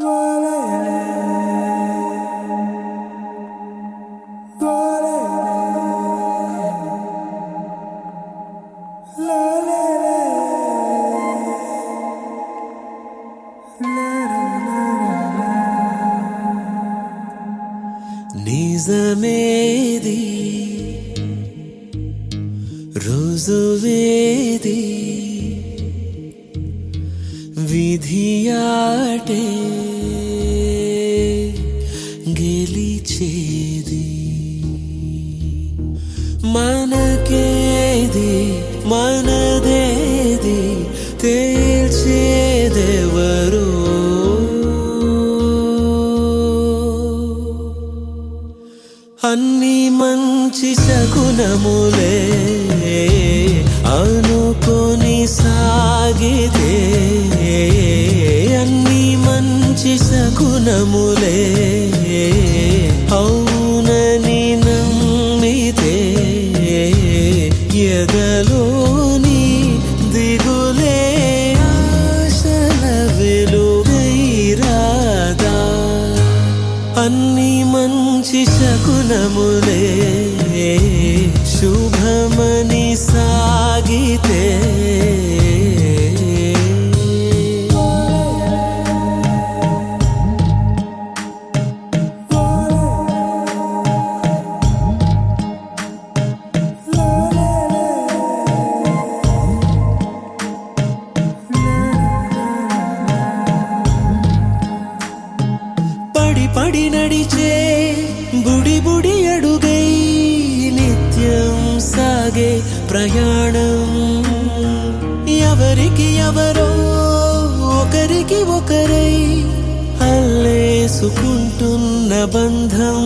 నిజమేది రుజువేది విధియాటే గెలిచేది మనకేది మనదేది తేల్చేదెవరు అన్ని మంచి శకునములే అనుకొని సాగితే అన్ని మంచి శకునములే అవునని నమ్మితే ఎదలోని దిగులే ఆశల వెలుగైరాదా అన్ని మంచి శకునములే శుభమని సాగితే పడి పడి నడిచే బుడి బుడి అడుగై నిత్యం సాగే ప్రయాణం ఎవరికి ఎవరో ఒకరికి ఒకరై అల్లేసుకుంటున్న బంధం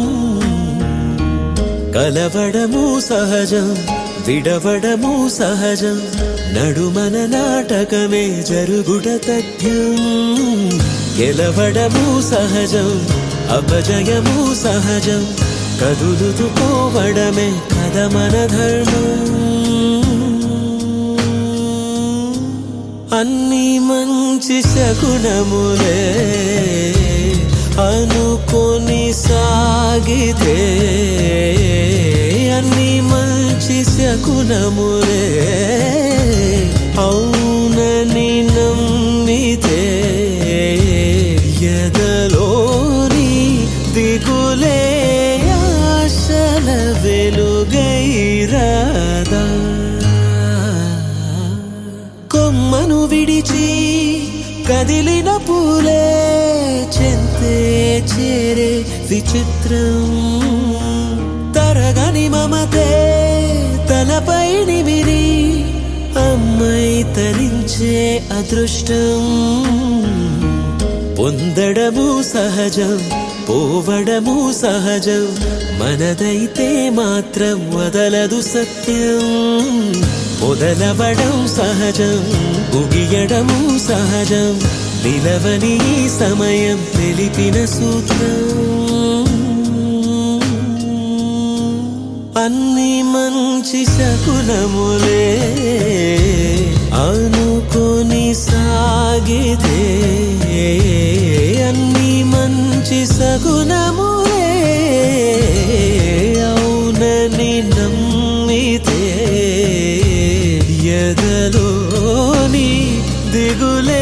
కలవడము సహజం విడవడము సహజం నడుమన నాటకమే జరుగుట తథ్యం గెలవడము సహజం అపజయము సహజం కదులుతూ పోవడమే కథ మన ధర్మం అన్ని మంచి శకునములే అనుకొని సాగితే అన్ని మంచి శకునములే అవునని నమ్మితే ఎదలోని దిగులే ఆశల వెలుగైరాదా కొమ్మను విడిచి కదిలిన పూలే చెంతే చేరే విచిత్రం తరగని మమతే తలపై నిమిరి అమ్మై తరించే అదృష్టం పొందడము సహజం పోవడము సహజం మనదైతే మాత్రం వదలదు సత్యం మొదలవడం సహజం ముగియడము సహజం నిలవని ఈ సమయం తెలిపిన సూత్రం అన్ని మంచి శకునములే అనుకొని సాగితే అన్ని మంచి సగుణములే అవునని నమ్మితే ఎదలోని దిగులే